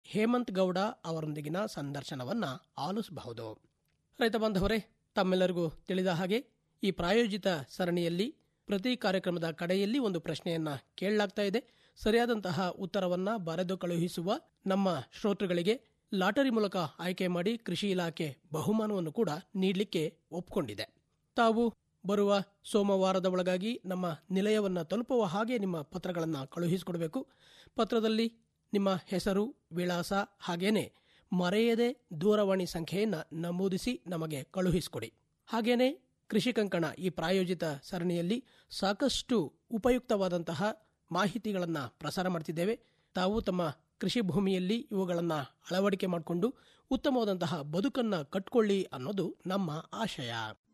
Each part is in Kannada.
ಹೇಮಂತ್ ಗೌಡ ಅವರೊಂದಿಗಿನ ಸಂದರ್ಶನವನ್ನ ಆಲಿಸಬಹುದು ರೈತ ಬಾಂಧವರೇ ತಮ್ಮೆಲ್ಲರಿಗೂ ತಿಳಿದ ಹಾಗೆ ಈ ಪ್ರಾಯೋಜಿತ ಸರಣಿಯಲ್ಲಿ ಪ್ರತಿ ಕಾರ್ಯಕ್ರಮದ ಕಡೆಯಲ್ಲಿ ಒಂದು ಪ್ರಶ್ನೆಯನ್ನ ಕೇಳಲಾಗ್ತಾ ಇದೆ ಸರಿಯಾದಂತಹ ಉತ್ತರವನ್ನ ಬರೆದು ಕಳುಹಿಸುವ ನಮ್ಮ ಶ್ರೋತೃಗಳಿಗೆ ಲಾಟರಿ ಮೂಲಕ ಆಯ್ಕೆ ಮಾಡಿ ಕೃಷಿ ಇಲಾಖೆ ಬಹುಮಾನವನ್ನು ಕೂಡ ನೀಡಲಿಕ್ಕೆ ಒಪ್ಪಿಕೊಂಡಿದೆ ತಾವು ಬರುವ ಸೋಮವಾರದ ಒಳಗಾಗಿ ನಮ್ಮ ನಿಲಯವನ್ನ ತಲುಪುವ ಹಾಗೆ ನಿಮ್ಮ ಪತ್ರಗಳನ್ನು ಕಳುಹಿಸಿಕೊಡಬೇಕು ಪತ್ರದಲ್ಲಿ ನಿಮ್ಮ ಹೆಸರು ವಿಳಾಸ ಹಾಗೇನೆ ಮರೆಯದೆ ದೂರವಾಣಿ ಸಂಖ್ಯೆಯನ್ನ ನಮೂದಿಸಿ ನಮಗೆ ಕಳುಹಿಸಿಕೊಡಿ ಹಾಗೇನೆ ಕೃಷಿ ಕಂಕಣ ಈ ಪ್ರಾಯೋಜಿತ ಸರಣಿಯಲ್ಲಿ ಸಾಕಷ್ಟು ಉಪಯುಕ್ತವಾದಂತಹ ಮಾಹಿತಿಗಳನ್ನು ಪ್ರಸಾರ ಮಾಡ್ತಿದ್ದೇವೆ ತಾವು ತಮ್ಮ ಕೃಷಿ ಭೂಮಿಯಲ್ಲಿ ಇವುಗಳನ್ನು ಅಳವಡಿಕೆ ಮಾಡಿಕೊಂಡು ಉತ್ತಮವಾದಂತಹ ಬದುಕನ್ನ ಕಟ್ಕೊಳ್ಳಿ ಅನ್ನೋದು ನಮ್ಮ ಆಶಯ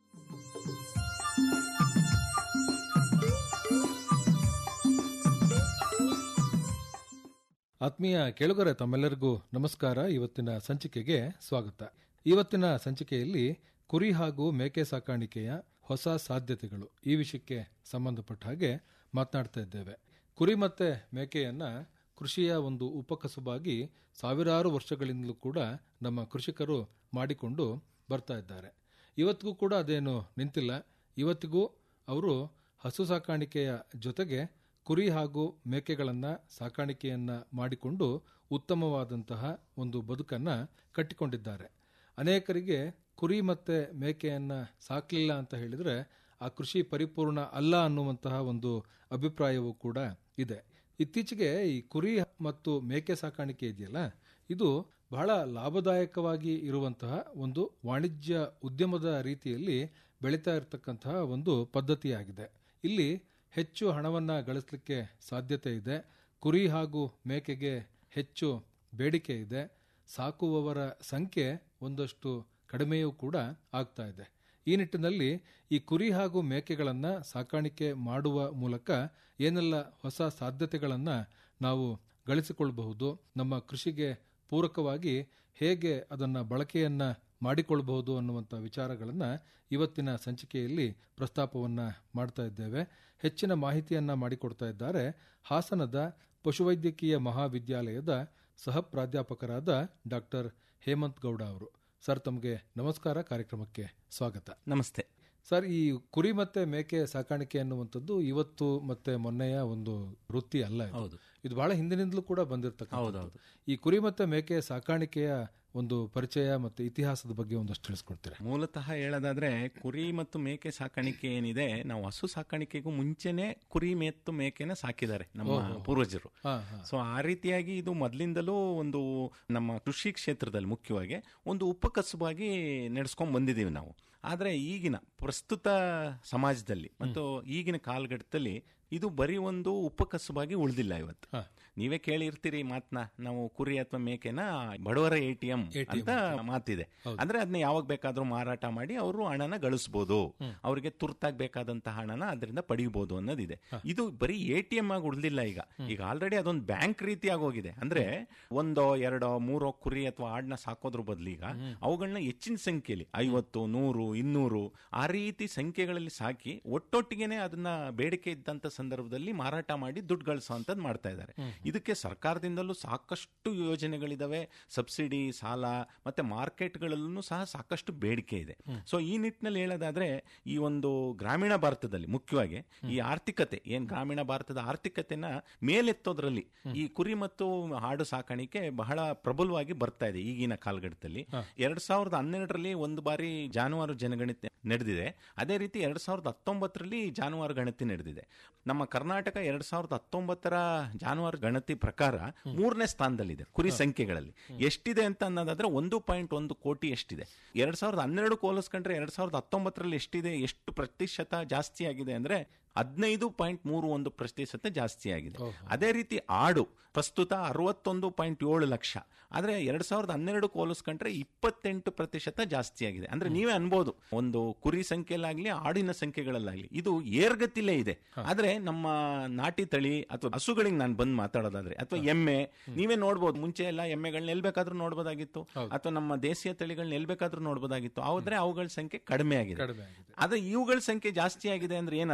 ಆತ್ಮೀಯ ಕೇಳುಗರೆ ತಮ್ಮೆಲ್ಲರಿಗೂ ನಮಸ್ಕಾರ ಇವತ್ತಿನ ಸಂಚಿಕೆಗೆ ಸ್ವಾಗತ ಇವತ್ತಿನ ಸಂಚಿಕೆಯಲ್ಲಿ ಕುರಿ ಹಾಗೂ ಮೇಕೆ ಸಾಕಾಣಿಕೆಯ ಹೊಸ ಸಾಧ್ಯತೆಗಳು ಈ ವಿಷಯಕ್ಕೆ ಸಂಬಂಧಪಟ್ಟ ಹಾಗೆ ಮಾತನಾಡ್ತಾ ಇದ್ದೇವೆ ಕುರಿ ಮತ್ತೆ ಮೇಕೆಯನ್ನ ಕೃಷಿಯ ಒಂದು ಉಪಕಸುಬಾಗಿ ಸಾವಿರಾರು ವರ್ಷಗಳಿಂದಲೂ ಕೂಡ ನಮ್ಮ ಕೃಷಿಕರು ಮಾಡಿಕೊಂಡು ಬರ್ತಾ ಇದ್ದಾರೆ ಇವತ್ತಿಗೂ ಕೂಡ ಅದೇನು ನಿಂತಿಲ್ಲ ಇವತ್ತಿಗೂ ಅವರು ಹಸು ಸಾಕಾಣಿಕೆಯ ಜೊತೆಗೆ ಕುರಿ ಹಾಗೂ ಮೇಕೆಗಳನ್ನು ಸಾಕಾಣಿಕೆಯನ್ನ ಮಾಡಿಕೊಂಡು ಉತ್ತಮವಾದಂತಹ ಒಂದು ಬದುಕನ್ನ ಕಟ್ಟಿಕೊಂಡಿದ್ದಾರೆ ಅನೇಕರಿಗೆ ಕುರಿ ಮತ್ತೆ ಮೇಕೆಯನ್ನ ಸಾಕಲಿಲ್ಲ ಅಂತ ಹೇಳಿದ್ರೆ ಆ ಕೃಷಿ ಪರಿಪೂರ್ಣ ಅಲ್ಲ ಅನ್ನುವಂತಹ ಒಂದು ಅಭಿಪ್ರಾಯವೂ ಕೂಡ ಇದೆ ಇತ್ತೀಚೆಗೆ ಈ ಕುರಿ ಮತ್ತು ಮೇಕೆ ಸಾಕಾಣಿಕೆ ಇದೆಯಲ್ಲ ಇದು ಬಹಳ ಲಾಭದಾಯಕವಾಗಿ ಇರುವಂತಹ ಒಂದು ವಾಣಿಜ್ಯ ಉದ್ಯಮದ ರೀತಿಯಲ್ಲಿ ಬೆಳೀತಾ ಇರತಕ್ಕಂತಹ ಒಂದು ಪದ್ಧತಿಯಾಗಿದೆ ಇಲ್ಲಿ ಹೆಚ್ಚು ಹಣವನ್ನ ಗಳಿಸಲಿಕ್ಕೆ ಸಾಧ್ಯತೆ ಇದೆ ಕುರಿ ಹಾಗೂ ಮೇಕೆಗೆ ಹೆಚ್ಚು ಬೇಡಿಕೆ ಇದೆ ಸಾಕುವವರ ಸಂಖ್ಯೆ ಒಂದಷ್ಟು ಕಡಿಮೆಯೂ ಕೂಡ ಆಗ್ತಾ ಇದೆ ಈ ನಿಟ್ಟಿನಲ್ಲಿ ಈ ಕುರಿ ಹಾಗೂ ಮೇಕೆಗಳನ್ನು ಸಾಕಾಣಿಕೆ ಮಾಡುವ ಮೂಲಕ ಏನೆಲ್ಲ ಹೊಸ ಸಾಧ್ಯತೆಗಳನ್ನ ನಾವು ಗಳಿಸಿಕೊಳ್ಳಬಹುದು ನಮ್ಮ ಕೃಷಿಗೆ ಪೂರಕವಾಗಿ ಹೇಗೆ ಅದನ್ನ ಬಳಕೆಯನ್ನ ಮಾಡಿಕೊಳ್ಳಬಹುದು ಅನ್ನುವಂಥ ವಿಚಾರಗಳನ್ನ ಇವತ್ತಿನ ಸಂಚಿಕೆಯಲ್ಲಿ ಪ್ರಸ್ತಾಪವನ್ನ ಮಾಡ್ತಾ ಇದ್ದೇವೆ ಹೆಚ್ಚಿನ ಮಾಹಿತಿಯನ್ನ ಮಾಡಿಕೊಡ್ತಾ ಇದ್ದಾರೆ ಹಾಸನದ ಪಶುವೈದ್ಯಕೀಯ ಮಹಾವಿದ್ಯಾಲಯದ ಸಹ ಪ್ರಾಧ್ಯಾಪಕರಾದ ಡಾಕ್ಟರ್ ಹೇಮಂತ್ ಗೌಡ ಅವರು ಸರ್ ತಮಗೆ ನಮಸ್ಕಾರ ಕಾರ್ಯಕ್ರಮಕ್ಕೆ ಸ್ವಾಗತ ನಮಸ್ತೆ ಸರ್ ಈ ಕುರಿ ಮತ್ತೆ ಮೇಕೆ ಸಾಕಾಣಿಕೆ ಅನ್ನುವಂಥದ್ದು ಇವತ್ತು ಮತ್ತೆ ಮೊನ್ನೆಯ ಒಂದು ವೃತ್ತಿ ಅಲ್ಲ ಇದು. ಹೌದು. ಇದು ಬಹಳ ಹಿಂದಿನಿಂದಲೂ ಕೂಡ ಬಂದಿರತಕ್ಕಂಥದ್ದು ಹೌದೌದು. ಈ ಕುರಿ ಮತ್ತೆ ಮೇಕೆ ಸಾಕಾಣಿಕೆಯ ಒಂದು ಪರಿಚಯ ಮತ್ತೆ ಇತಿಹಾಸದ ಬಗ್ಗೆ ಒಂದಷ್ಟು ತಿಳಿಸ್ಕೊಡ್ತೀರಾ ಮೂಲತಃ ಹೇಳೋದಾದ್ರೆ ಕುರಿ ಮತ್ತು ಮೇಕೆ ಸಾಕಾಣಿಕೆ ಏನಿದೆ ನಾವು ಹಸು ಸಾಕಾಣಿಕೆಗೂ ಮುಂಚೆನೆ ಕುರಿ ಮತ್ತು ಮೇಕೆನ ಸಾಕಿದ್ದಾರೆ ನಮ್ಮ ಪೂರ್ವಜರು ಹಾ, ಹಾ. ಸೊ ಆ ರೀತಿಯಾಗಿ ಇದು ಮೊದಲಿಂದಲೂ ಒಂದು ನಮ್ಮ ಕೃಷಿ ಕ್ಷೇತ್ರದಲ್ಲಿ ಮುಖ್ಯವಾಗಿ ಒಂದು ಉಪಕಸುಬಾಗಿ ನಡೆಸ್ಕೊಂಡ್ ಬಂದಿದ್ದೀವಿ ನಾವು ಆದ್ರೆ ಈಗಿನ ಪ್ರಸ್ತುತ ಸಮಾಜದಲ್ಲಿ ಮತ್ತು ಈಗಿನ ಕಾಲಘಟ್ಟದಲ್ಲಿ ಇದು ಬರೀ ಒಂದು ಉಪಕಸುಬಾಗಿ ಉಳಿದಿಲ್ಲ ಇವತ್ತು ನೀವೇ ಕೇಳಿರ್ತೀರಿ ಮಾತನ್ನ ನಾವು ಕುರಿ ಅಥವಾ ಮೇಕೆನ ಬಡವರ ಎ ಟಿ ಎಂ ಅಂತ ಮಾತಿದೆ ಅಂದ್ರೆ ಅದನ್ನ ಯಾವಾಗ ಬೇಕಾದ್ರೂ ಮಾರಾಟ ಮಾಡಿ ಅವರು ಹಣನ ಗಳಿಸಬಹುದು ಅವರಿಗೆ ತುರ್ತಾಗಿ ಬೇಕಾದಂತಹ ಹಣನ ಅದರಿಂದ ಪಡೆಯಬಹುದು ಅನ್ನೋದಿದೆ ಇದು ಬರೀ ಎ ಟಿ ಎಂ ಆಗಿ ಉಳಿದಿಲ್ಲ ಈಗ ಈಗ ಆಲ್ರೆಡಿ ಅದೊಂದು ಬ್ಯಾಂಕ್ ರೀತಿಯಾಗಿ ಹೋಗಿದೆ ಅಂದ್ರೆ ಒಂದೋ ಎರಡೋ ಮೂರೋ ಕುರಿ ಅಥವಾ ಆಡ್ನ ಸಾಕೋದ್ರ ಬದಲೀಗ ಅವುಗಳನ್ನ ಹೆಚ್ಚಿನ ಸಂಖ್ಯೆಯಲ್ಲಿ ಐವತ್ತು ನೂರು ಇನ್ನೂರು ಆ ರೀತಿ ಸಂಖ್ಯೆಗಳಲ್ಲಿ ಸಾಕಿ ಒಟ್ಟೊಟ್ಟಿಗೆನೆ ಅದನ್ನ ಬೇಡಿಕೆ ಇದ್ದಂತ ಸಂದರ್ಭದಲ್ಲಿ ಮಾರಾಟ ಮಾಡಿ ದುಡ್ಡು ಗಳಿಸುವಂತದ್ದು ಮಾಡ್ತಾ ಇದ್ದಾರೆ ಇದಕ್ಕೆ ಸರ್ಕಾರದಿಂದಲೂ ಸಾಕಷ್ಟು ಯೋಜನೆಗಳಿದಾವೆ ಸಬ್ಸಿಡಿ ಸಾಲ ಮತ್ತೆ ಮಾರ್ಕೆಟ್ಗಳಲ್ಲೂ ಸಹ ಸಾಕಷ್ಟು ಬೇಡಿಕೆ ಇದೆ ಸೊ ಈ ನಿಟ್ಟಿನಲ್ಲಿ ಹೇಳೋದಾದ್ರೆ ಈ ಒಂದು ಗ್ರಾಮೀಣ ಭಾರತದಲ್ಲಿ ಮುಖ್ಯವಾಗಿ ಈ ಆರ್ಥಿಕತೆ ಏನ್ ಗ್ರಾಮೀಣ ಭಾರತದ ಆರ್ಥಿಕತೆನ ಮೇಲೆತ್ತೋದ್ರಲ್ಲಿ ಈ ಕುರಿ ಮತ್ತು ಹಾಡು ಸಾಕಾಣಿಕೆ ಬಹಳ ಪ್ರಬಲವಾಗಿ ಬರ್ತಾ ಇದೆ ಈಗಿನ ಕಾಲಘಟ್ಟದಲ್ಲಿ ಎರಡ್ ಸಾವಿರದ ಹನ್ನೆರಡರಲ್ಲಿ ಒಂದು ಬಾರಿ ಜಾನುವಾರು ಜನಗಣತಿ ನಡೆದಿದೆ ಅದೇ ರೀತಿ ಎರಡ್ ಸಾವಿರದ ಹತ್ತೊಂಬತ್ತರಲ್ಲಿ ಜಾನುವಾರು ಗಣತಿ ನಡೆದಿದೆ ನಮ್ಮ ಕರ್ನಾಟಕ ಎರಡ್ ಸಾವಿರದ ಹತ್ತೊಂಬತ್ತರ ಜಾನುವಾರು ಗಣತಿ ಪ್ರಕಾರ ಮೂರನೇ ಸ್ಥಾನದಲ್ಲಿದೆ ಕುರಿ ಸಂಖ್ಯೆಗಳಲ್ಲಿ ಎಷ್ಟಿದೆ ಅಂತ ಅನ್ನೋದಾದ್ರೆ ಒಂದು ಪಾಯಿಂಟ್ ಒಂದು ಕೋಟಿ ಎಷ್ಟಿದೆ ಎರಡ್ ಸಾವಿರದ ಹನ್ನೆರಡು ಹೋಲಿಸ್ಕೊಂಡ್ರೆ ಎರಡ್ ಸಾವಿರದ ಹತ್ತೊಂಬತ್ತರಲ್ಲಿ ಎಷ್ಟಿದೆ ಎಷ್ಟು ಪ್ರತಿಶತ ಜಾಸ್ತಿ ಆಗಿದೆ ಅಂದ್ರೆ ಹದಿನೈದು ಪಾಯಿಂಟ್ ಮೂರು ಒಂದು ಪ್ರತಿಶತ ಜಾಸ್ತಿ ಆಗಿದೆ ಅದೇ ರೀತಿ ಆಡು ಪ್ರಸ್ತುತ ಅರವತ್ತೊಂದು ಪಾಯಿಂಟ್ ಏಳು ಲಕ್ಷ ಆದ್ರೆ ಎರಡ್ ಸಾವಿರದ ಹನ್ನೆರಡು ಹೋಲಿಸ್ಕೊಂಡ್ರೆ ಇಪ್ಪತ್ತೆಂಟು ಪ್ರತಿಶತ ಜಾಸ್ತಿ ಆಗಿದೆ ಅಂದ್ರೆ ನೀವೇ ಅನ್ಬೋದು ಒಂದು ಕುರಿ ಸಂಖ್ಯೆಲಾಗ್ಲಿ ಆಡಿನ ಸಂಖ್ಯೆಗಳಲ್ಲಾಗ್ಲಿ ಇದು ಏರ್ಗತಿಲೇ ಇದೆ ಆದ್ರೆ ನಮ್ಮ ನಾಟಿ ತಳಿ ಅಥವಾ ಹಸುಗಳಿಗೆ ನಾನು ಬಂದ್ ಮಾತಾಡೋದಾದ್ರೆ ಅಥವಾ ಎಮ್ಮೆ ನೀವೇ ನೋಡ್ಬೋದು ಮುಂಚೆ ಎಲ್ಲ ಎಮ್ಮೆಗಳನ್ನ ಎಲ್ ಬೇಕಾದ್ರೂ ನೋಡ್ಬೋದಾಗಿತ್ತು ಅಥವಾ ನಮ್ಮ ದೇಶೀಯ ತಳಿಗಳನ್ನ ಎಲ್ ಬೇಕಾದ್ರೂ ನೋಡ್ಬೋದಾಗಿತ್ತು ಆದ್ರೆ ಅವುಗಳ ಸಂಖ್ಯೆ ಕಡಿಮೆ ಆಗಿದೆ ಕಡಿಮೆ ಆಗಿದೆ. ಆದ್ರೆ ಇವುಗಳ ಸಂಖ್ಯೆ ಜಾಸ್ತಿ ಆಗಿದೆ ಅಂದ್ರೆ ಏನ್ ಅರ್ಥ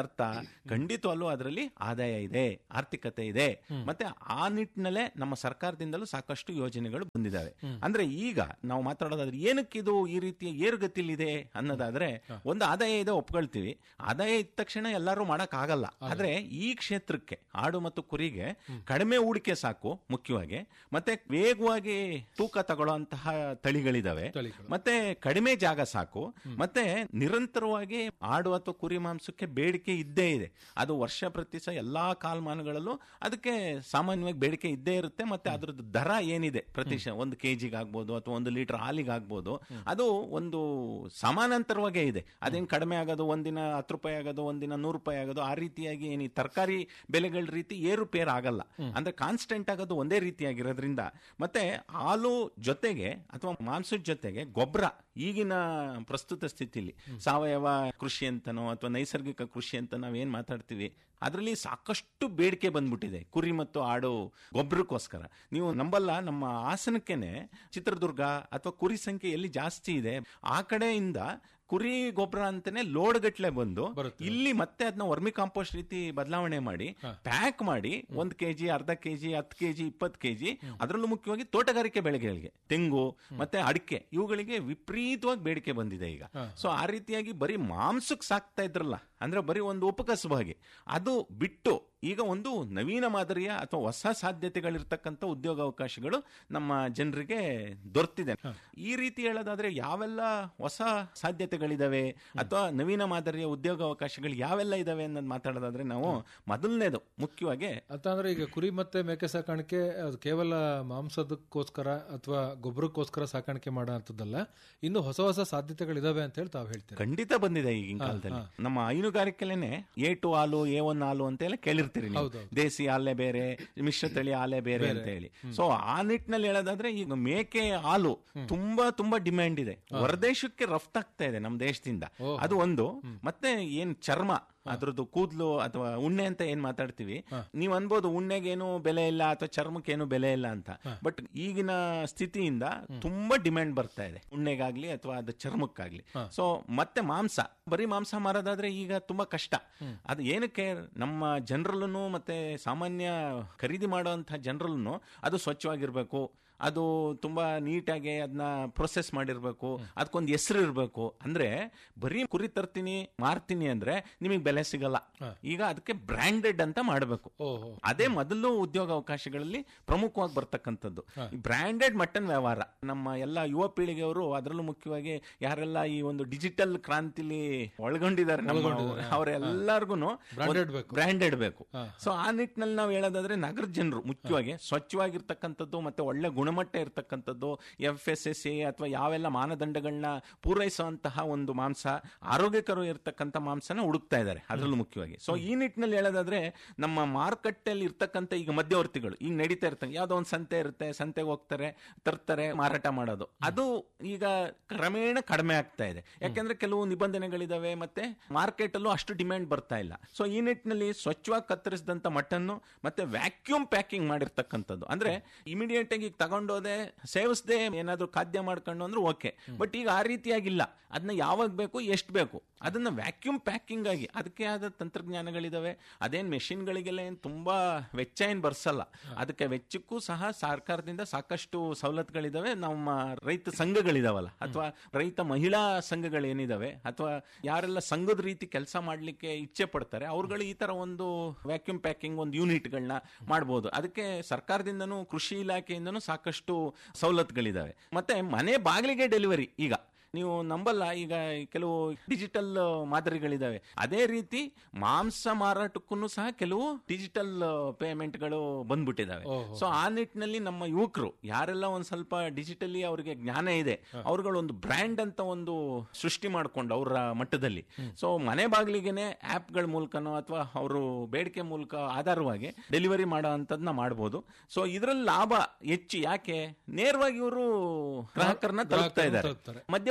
ಖಂಡಿತವಲ್ಲೂ ಅದರಲ್ಲಿ ಆದಾಯ ಇದೆ ಆರ್ಥಿಕತೆ ಇದೆ ಮತ್ತೆ ಆ ನಿಟ್ಟಿನಲ್ಲೇ ನಮ್ಮ ಸರ್ಕಾರದಿಂದಲೂ ಸಾಕಷ್ಟು ಯೋಜನೆಗಳು ಬಂದಿದ್ದಾವೆ ಅಂದ್ರೆ ಈಗ ನಾವು ಮಾತಾಡೋದಾದ್ರೆ ಏನಕ್ಕೆ ಇದು ಈ ರೀತಿಯ ಏರುಗತಿಲಿದೆ ಅನ್ನೋದಾದ್ರೆ ಒಂದು ಆದಾಯ ಇದೆ ಒಪ್ಕೊಳ್ತೀವಿ ಆದಾಯ ಇದ್ದ ತಕ್ಷಣ ಎಲ್ಲರೂ ಮಾಡಕ್ ಆಗಲ್ಲ ಆದ್ರೆ ಈ ಕ್ಷೇತ್ರಕ್ಕೆ ಆಡು ಮತ್ತು ಕುರಿಗೆ ಕಡಿಮೆ ಹೂಡಿಕೆ ಸಾಕು ಮುಖ್ಯವಾಗಿ ಮತ್ತೆ ವೇಗವಾಗಿ ತೂಕ ತಗೊಳ್ಳುವಂತಹ ತಳಿಗಳಿದಾವೆ ತಳಿಗಳು. ಮತ್ತೆ ಕಡಿಮೆ ಜಾಗ ಸಾಕು ಮತ್ತೆ ನಿರಂತರವಾಗಿ ಆಡು ಅಥವಾ ಕುರಿ ಮಾಂಸಕ್ಕೆ ಬೇಡಿಕೆ ಇದ್ದೇ ಇದೆ ಅದು ವರ್ಷ ಪ್ರತಿ ಸಹ ಎಲ್ಲಾ ಕಾಲಮಾನಗಳಲ್ಲೂ ಅದಕ್ಕೆ ಸಾಮಾನ್ಯವಾಗಿ ಬೇಡಿಕೆ ಇದ್ದೇ ಇರುತ್ತೆ ಮತ್ತೆ ಅದ್ರದ್ದು ದರ ಏನಿದೆ ಪ್ರತಿ ಶ- ಒಂದು ಕೆಜಿಗೆ ಆಗ್ಬೋದು ಅಥವಾ ಒಂದು ಲೀಟರ್ ಹಾಲಿಗೆ ಆಗ್ಬೋದು ಅದು ಒಂದು ಸಮಾನಾಂತರವಾಗೇ ಇದೆ ಅದೇನು ಕಡಿಮೆ ಆಗೋದು ಒಂದಿನ ಹತ್ತು ರೂಪಾಯಿ ಆಗೋದು ಒಂದಿನ ನೂರು ರೂಪಾಯಿ ಆಗೋದು ಆ ರೀತಿಯಾಗಿ ಏನು ಈ ತರಕಾರಿ ಬೆಲೆಗಳ ರೀತಿ ಏರುಪೇರು ಆಗಲ್ಲ ಅಂದ್ರೆ ಕಾನ್ಸ್ಟೆಂಟ್ ಆಗೋದು ಒಂದೇ ರೀತಿಯಾಗಿರೋದ್ರಿಂದ ಮತ್ತೆ ಹಾಲು ಜೊತೆಗೆ ಅಥವಾ ಮಾಂಸದ ಜೊತೆಗೆ ಗೊಬ್ಬರ ಈಗಿನ ಪ್ರಸ್ತುತ ಸ್ಥಿತಿಲಿ ಸಾವಯವ ಕೃಷಿ ಅಂತನೋ ಅಥವಾ ನೈಸರ್ಗಿಕ ಕೃಷಿ ಅಂತ ನಾವೇನ್ ಮಾತಾಡ್ತೀವಿ ಅದರಲ್ಲಿ ಸಾಕಷ್ಟು ಬೇಡಿಕೆ ಬಂದ್ಬಿಟ್ಟಿದೆ ಕುರಿ ಮತ್ತು ಆಡು ಗೊಬ್ಬರಕ್ಕೋಸ್ಕರ ನೀವು ನಂಬಲ್ಲ ನಮ್ಮ ಹಾಸನಕ್ಕೆನೆ ಚಿತ್ರದುರ್ಗ ಅಥವಾ ಕುರಿ ಸಂಖ್ಯೆ ಎಲ್ಲಿ ಜಾಸ್ತಿ ಇದೆ ಆ ಕಡೆಯಿಂದ ಕುರಿ ಗೊಬ್ಬರ ಅಂತಾನೆ ಲೋಡ್ ಗಟ್ಲೆ ಬಂದು ಬರುತ್ತೆ. ಇಲ್ಲಿ ಮತ್ತೆ ಅದನ್ನ ವರ್ಮಿ ಕಾಂಪೋಸ್ಟ್ ರೀತಿ ಬದಲಾವಣೆ ಮಾಡಿ ಪ್ಯಾಕ್ ಮಾಡಿ ಒಂದ್ ಕೆಜಿ ಅರ್ಧ ಕೆಜಿ ಹತ್ತು ಕೆಜಿ ಇಪ್ಪತ್ತು ಕೆಜಿ ಅದರಲ್ಲೂ ಮುಖ್ಯವಾಗಿ ತೋಟಗಾರಿಕೆ ಬೆಳೆಗಳಿಗೆ ತೆಂಗು ಮತ್ತೆ ಅಡಿಕೆ ಇವುಗಳಿಗೆ ವಿಪರೀತವಾಗಿ ಬೇಡಿಕೆ ಬಂದಿದೆ ಈಗ ಸೊ ಆ ರೀತಿಯಾಗಿ ಬರೀ ಮಾಂಸಕ್ಕೆ ಸಾಕ್ತಾ ಇದ್ರಲ್ಲ ಅಂದ್ರೆ ಬರೀ ಒಂದು ಉಪಕಸವಾಗಿ ಅದು ಬಿಟ್ಟು ಈಗ ಒಂದು ನವೀನ ಮಾದರಿಯ ಅಥವಾ ಹೊಸ ಸಾಧ್ಯತೆಗಳಿರ್ತಕ್ಕಂಥ ಉದ್ಯೋಗಾವಕಾಶಗಳು ನಮ್ಮ ಜನರಿಗೆ ದೊರೆತಿದೆ ಈ ರೀತಿ ಹೇಳೋದಾದ್ರೆ ಯಾವೆಲ್ಲ ಹೊಸ ಸಾಧ್ಯತೆಗಳಿದಾವೆ ಅಥವಾ ನವೀನ ಮಾದರಿಯ ಉದ್ಯೋಗಾವಕಾಶಗಳು ಯಾವೆಲ್ಲ ಇದಾವೆ ಅನ್ನೋದು ಮಾತಾಡೋದಾದ್ರೆ ನಾವು ಮೊದಲನೇದು ಮುಖ್ಯವಾಗಿ ಅಂತಂದ್ರೆ ಈಗ ಕುರಿ ಮತ್ತೆ ಮೇಕೆ ಸಾಕಾಣಿಕೆ ಅದು ಕೇವಲ ಮಾಂಸದಕ್ಕೋಸ್ಕರ ಅಥವಾ ಗೊಬ್ಬರಕ್ಕೋಸ್ಕರ ಸಾಕಾಣಿಕೆ ಮಾಡೋ ಅಂಥದ್ದಲ್ಲ ಇನ್ನು ಹೊಸ ಹೊಸ ಸಾಧ್ಯತೆಗಳಿದಾವೆ ಅಂತ ಹೇಳಿ ತಾವು ಹೇಳ್ತೀರಾ ಖಂಡಿತ ಬಂದಿದೆ ಈಗಿನ ಕಾಲದಲ್ಲಿ ನಮ್ಮ ಹೈನುಗಾರಿಕೆಲೇನೆ ಎ ಟು ಹಾಲು ಎ ಒನ್ ಹಾಲು ಅಂತ ಎಲ್ಲ ಕೇಳಿರ್ತೀರಿ ನೀವು ಹೌದೌದು. ದೇಸಿ ಹಾಲೆ ಬೇರೆ ಮಿಶ್ರ ತಳಿ ಹಾಲೆ ಬೇರೆ ಅಂತ ಹೇಳಿ ಸೊ ಆ ನಿಟ್ಟಿನಲ್ಲಿ ಹೇಳೋದಾದ್ರೆ ಈಗ ಮೇಕೆ ಹಾಲು ತುಂಬಾ ತುಂಬಾ ಡಿಮ್ಯಾಂಡ್ ಇದೆ ಹೊರದೇಶಕ್ಕೆ ರಫ್ತಾಗ್ತಾ ಇದೆ ನಮ್ಮ ದೇಶದಿಂದ ಅದು ಒಂದು ಮತ್ತೆ ಏನ್ ಚರ್ಮ ಅದ್ರದ್ದು ಕೂದಲು ಅಥವಾ ಉಣ್ಣೆ ಅಂತ ಏನ್ ಮಾತಾಡ್ತೀವಿ ನೀವ್ ಅನ್ಬೋದು ಉಣ್ಣೆಗೇನು ಬೆಲೆ ಇಲ್ಲ ಅಥವಾ ಚರ್ಮಕ್ಕೇನು ಬೆಲೆ ಇಲ್ಲ ಅಂತ ಬಟ್ ಈಗಿನ ಸ್ಥಿತಿಯಿಂದ ತುಂಬಾ ಡಿಮ್ಯಾಂಡ್ ಬರ್ತಾ ಇದೆ ಉಣ್ಣೆಗಾಗ್ಲಿ ಅಥವಾ ಅದು ಚರ್ಮಕ್ಕಾಗ್ಲಿ ಸೊ ಮತ್ತೆ ಮಾಂಸ ಬರೀ ಮಾಂಸ ಮಾರೋದಾದ್ರೆ ಈಗ ತುಂಬಾ ಕಷ್ಟ ಅದು ಏನಕ್ಕೆ ನಮ್ಮ ಜನರಲ್ಲೂ ಮತ್ತೆ ಸಾಮಾನ್ಯ ಖರೀದಿ ಮಾಡುವಂತಹ ಜನರಲ್ಲೂ ಅದು ಸ್ವಚ್ಛವಾಗಿರ್ಬೇಕು ಅದು ತುಂಬಾ ನೀಟಾಗಿ ಅದನ್ನ ಪ್ರೊಸೆಸ್ ಮಾಡಿರ್ಬೇಕು ಅದಕ್ಕೊಂದು ಹೆಸರು ಇರಬೇಕು ಅಂದ್ರೆ ಬರೀ ಕುರಿ ತರ್ತೀನಿ ಮಾರ್ತೀನಿ ಅಂದ್ರೆ ನಿಮಗೆ ಬೆಲೆ ಸಿಗಲ್ಲ ಈಗ ಅದಕ್ಕೆ ಬ್ರ್ಯಾಂಡೆಡ್ ಅಂತ ಮಾಡಬೇಕು ಓಹೋ ಅದೇ ಮೊದಲು ಉದ್ಯೋಗ ಅವಕಾಶಗಳಲ್ಲಿ ಪ್ರಮುಖವಾಗಿ ಬರ್ತಕ್ಕಂಥದ್ದು ಬ್ರ್ಯಾಂಡೆಡ್ ಮಟನ್ ವ್ಯವಹಾರ ನಮ್ಮ ಎಲ್ಲ ಯುವ ಪೀಳಿಗೆಯವರು ಅದರಲ್ಲೂ ಮುಖ್ಯವಾಗಿ ಯಾರೆಲ್ಲ ಈ ಒಂದು ಡಿಜಿಟಲ್ ಕ್ರಾಂತಿಲಿ ಒಳಗೊಂಡಿದ್ದಾರೆ ಅವರೆಲ್ಲರಿಗೂ Branded ಬೇಕು. ಬ್ರ್ಯಾಂಡೆಡ್ ಬೇಕು ಸೊ ಆ ನಿಟ್ಟಿನಲ್ಲಿ ನಾವು ಹೇಳೋದಾದ್ರೆ ನಗರದ ಜನರು ಮುಖ್ಯವಾಗಿ ಸ್ವಚ್ಛವಾಗಿರ್ತಕ್ಕಂಥದ್ದು ಮತ್ತೆ ಒಳ್ಳೆ ಗುಣಮಟ್ಟ ಇರ್ತಕ್ಕಂಥದ್ದು ಎಫ್ ಎಸ್ ಎಸ್ ಎ ಅಥವಾ ಯಾವೆಲ್ಲ ಮಾನದಂಡಗಳನ್ನ ಪೂರೈಸುವಂತಹ ಒಂದು ಮಾಂಸ ಆರೋಗ್ಯಕರ ಇರ್ತಕ್ಕಂಥ ಮಾಂಸನ ಹುಡುಕ್ತಾ ಇದ್ದಾರೆ ಅದರಲ್ಲೂ ಮುಖ್ಯವಾಗಿ ಸೊ ಈ ನಿಟ್ಟಿನಲ್ಲಿ ಹೇಳೋದಾದ್ರೆ ನಮ್ಮ ಮಾರುಕಟ್ಟೆಯಲ್ಲಿ ಇರ್ತಕ್ಕಂಥ ಈಗ ಮಧ್ಯವರ್ತಿಗಳು ಈಗ ನಡೀತಾ ಇರ್ತಂಗೆ ಯಾವ್ದೋ ಒಂದು ಸಂತೆ ಇರುತ್ತೆ ಸಂತೆಗೆ ಹೋಗ್ತಾರೆ ತರ್ತಾರೆ ಮಾರಾಟ ಮಾಡೋದು ಅದು ಈಗ ಕ್ರಮೇಣ ಕಡಿಮೆ ಆಗ್ತಾ ಇದೆ ಯಾಕಂದ್ರೆ ಕೆಲವು ನಿಬಂಧನೆಗಳಿದಾವೆ ಮತ್ತೆ ಮಾರ್ಕೆಟ್ ಅಲ್ಲೂ ಅಷ್ಟು ಡಿಮ್ಯಾಂಡ್ ಬರ್ತಾ ಇಲ್ಲ ಸೊ ಈ ನಿಟ್ಟಿನಲ್ಲಿ ಸ್ವಚ್ಛವಾಗಿ ಕತ್ತರಿಸಿದಂತ ಮಟನ್ನು ಮತ್ತೆ ವ್ಯಾಕ್ಯೂಮ್ ಪ್ಯಾಕಿಂಗ್ ಮಾಡಿರ್ತಕ್ಕಂಥದ್ದು ಅಂದ್ರೆ ಇಮಿಡಿಯೇಟ್ ಆಗಿ ಈಗ ತಗೊಂಡೋದೆ ಸೇವಿಸದೆ ಏನಾದ್ರು ಖಾದ್ಯ ಮಾಡ್ಕೊಂಡು ಅಂದ್ರೆ ಓಕೆ ಬಟ್ ಈಗ ಆ ರೀತಿಯಾಗಿಲ್ಲ ಅದನ್ನ ಯಾವಾಗ ಬೇಕು ಎಷ್ಟು ಬೇಕು ಅದನ್ನ ವ್ಯಾಕ್ಯೂಮ್ ಪ್ಯಾಕಿಂಗ್ ಆಗಿ ಅದಕ್ಕೆ ಆದ ತಂತ್ರಜ್ಞಾನಗಳಿದಾವೆ ಅದೇನ್ ಮೆಷಿನ್ಗಳಿಗೆಲ್ಲ ಏನ್ ತುಂಬಾ ವೆಚ್ಚ ಏನ್ ಬರ್ಸಲ್ಲ ಅದಕ್ಕೆ ವೆಚ್ಚಕ್ಕೂ ಸಹ ಸರ್ಕಾರದಿಂದ ಸಾಕಷ್ಟು ಸವಲತ್ತುಗಳಿದಾವೆ ನಮ್ಮ ರೈತ ಸಂಘಗಳಿದಾವಲ್ಲ ಅಥವಾ ರೈತ ಮಹಿಳಾ ಸಂಘಗಳೇನಿದಾವೆ ಅಥವಾ ಯಾರೆಲ್ಲ ಸಂಘದ ರೀತಿ ಕೆಲಸ ಮಾಡ್ಲಿಕ್ಕೆ ಇಚ್ಛೆ ಪಡ್ತಾರೆ ಅವ್ರುಗಳು ಈ ತರ ಒಂದು ವ್ಯಾಕ್ಯೂಮ್ ಪ್ಯಾಕಿಂಗ್ ಒಂದು ಯೂನಿಟ್ಗಳನ್ನ ಮಾಡ್ಬೋದು ಅದಕ್ಕೆ ಸರ್ಕಾರದಿಂದನೂ ಕೃಷಿ ಇಲಾಖೆಯಿಂದನೂ ಸಾಕಷ್ಟು ಸವಲತ್ತುಗಳಿದಾವೆ ಮತ್ತೆ ಮನೆ ಬಾಗಿಲಿಗೆ ಡೆಲಿವರಿ ಈಗ ನೀವು ನಂಬಲ್ಲ ಈಗ ಕೆಲವು ಡಿಜಿಟಲ್ ಮಾದರಿಗಳಿದಾವೆ ಅದೇ ರೀತಿ ಮಾಂಸ ಮಾರಾಟಕ್ಕೂ ಸಹ ಕೆಲವು ಡಿಜಿಟಲ್ ಪೇಮೆಂಟ್ಗಳು ಬಂದ್ಬಿಟ್ಟಿದಾವೆ ಓಹೋ. ಸೊ ಆ ನಿಟ್ಟಿನಲ್ಲಿ ನಮ್ಮ ಯುವಕರು ಯಾರೆಲ್ಲ ಒಂದ್ ಸ್ವಲ್ಪ ಡಿಜಿಟಲಿ ಅವ್ರಿಗೆ ಜ್ಞಾನ ಇದೆ ಅವ್ರುಗಳು ಒಂದು ಬ್ರ್ಯಾಂಡ್ ಅಂತ ಒಂದು ಸೃಷ್ಟಿ ಮಾಡ್ಕೊಂಡು ಅವರ ಮಟ್ಟದಲ್ಲಿ ಸೊ ಮನೆ ಬಾಗಿಲಿಗೆನೆ ಆಪ್ಗಳ ಮೂಲಕನೋ ಅಥವಾ ಅವರು ಬೇಡಿಕೆ ಮೂಲಕ ಆಧಾರವಾಗಿ ಡೆಲಿವರಿ ಮಾಡೋ ಅಂತದ್ನ ಮಾಡ್ಬೋದು ಸೊ ಇದ್ರಲ್ಲಿ ಲಾಭ ಹೆಚ್ಚು ಯಾಕೆ ನೇರವಾಗಿ ಇವರು ಗ್ರಾಹಕರನ್ನ ತಲುಪ್ತಾ ಇದ್ದಾರೆ ತಲುಪ್ತಾರೆ. ಮಧ್ಯವರ್ತಿ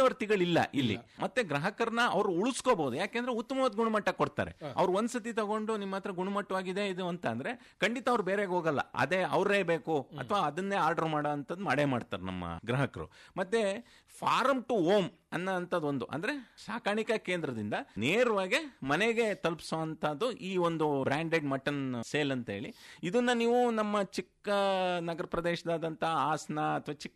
ಮಧ್ಯವರ್ತಿಗಳಿಲ್ಲ ಇಲ್ಲಿ ಮತ್ತೆ ಗ್ರಾಹಕರನ್ನ ಅವ್ರು ಉಳಿಸ್ಕೋಬಹುದು ಯಾಕೆಂದ್ರೆ ಉತ್ತಮವಾದ ಗುಣಮಟ್ಟ ಕೊಡ್ತಾರೆ ಅವ್ರು ಒಂದ್ಸತಿ ತಗೊಂಡು ನಿಮ್ಮ ಹತ್ರ ಗುಣಮಟ್ಟವಾಗಿದೆ ಇದು ಅಂತ ಅಂದ್ರೆ ಖಂಡಿತ ಅವ್ರು ಬೇರೆಗೆ ಹೋಗಲ್ಲ ಅದೇ ಅವರೇ ಬೇಕು ಅಥವಾ ಅದನ್ನೇ ಆರ್ಡರ್ ಮಾಡೋ ಅಂತದ್ ಮಾಡೇ ಮಾಡ್ತಾರೆ ನಮ್ಮ ಗ್ರಾಹಕರು ಮತ್ತೆ ಫಾರಮ್ ಟು ಹೋಮ್ ಅನ್ನೋ ಅಂಥದ್ದು ಒಂದು ಅಂದ್ರೆ ಸಾಕಾಣಿಕಾ ಕೇಂದ್ರದಿಂದ ನೇರವಾಗಿ ಮನೆಗೆ ತಲುಪಿಸುವಂತದ್ದು ಈ ಒಂದು ಬ್ರ್ಯಾಂಡೆಡ್ ಮಟನ್ ಸೇಲ್ ಅಂತ ಹೇಳಿ ಇದನ್ನ ನೀವು ನಮ್ಮ ಚಿಕ್ಕ ನಗರ ಪ್ರದೇಶದಾದಂಥ ಹಾಸನ ಅಥವಾ ಚಿಕ್ಕ